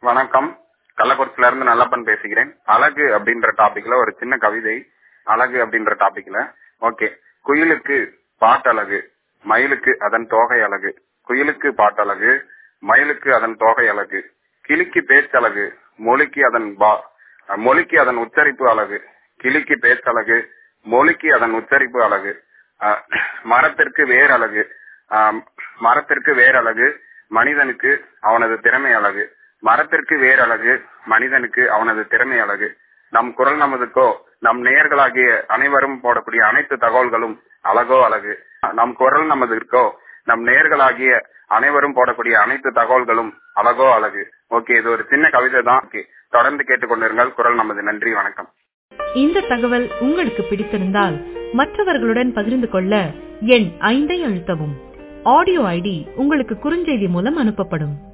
வணக்கம் கள்ளக்குறிச்சில இருந்து நல்லப்பன் பேசுகிறேன் அழகு அப்படின்ற டாபிக்ல ஒரு சின்ன கவிதை அழகு அப்படின்ற டாபிக்ல ஓகே குயிலுக்கு பாட்டழகு மயிலுக்கு அதன் தோகை அழகு குயிலுக்கு பாட்டழகு மயிலுக்கு அதன் தோகை அழகு கிளிக்கு பேச்சழகு மொழிக்கு அதன் பா மொழிக்கு அதன் உச்சரிப்பு அழகு கிளிக்கு பேச்சழகு மொழிக்கு அதன் உச்சரிப்பு அழகு அஹ், மரத்திற்கு வேர் அழகு ஆம், மரத்திற்கு வேர் அழகு மனிதனுக்கு அவனது திறமை அழகு மரத்திற்கு வேர் அழகு மனிதனுக்கு அவனது திறமை அழகு நம் குரல் நமதுக்கோ நம் நேயர்களாகிய அனைவரும் போடக்கூடிய அனைத்து தகவல்களும் அழகோ அழகு நம் குரல் நமதிற்கோ நம் நேயர்களாகிய அனைவரும் போடக்கூடிய அனைத்து தகவல்களும் அழகோ அழகு ஓகே இது ஒரு சின்ன கவிதை தான் ஓகே தொடர்ந்து கேட்டுக்கொண்டிருங்கள் குரல் நமது நன்றி வணக்கம் இந்த தகவல் உங்களுக்கு பிடித்திருந்தால் மற்றவர்களுடன் பகிர்ந்து கொள்ள எண் ஐந்தை அழுத்தவும் ஆடியோ ஐடி உங்களுக்கு குறுஞ்செய்தி மூலம் அனுப்பப்படும்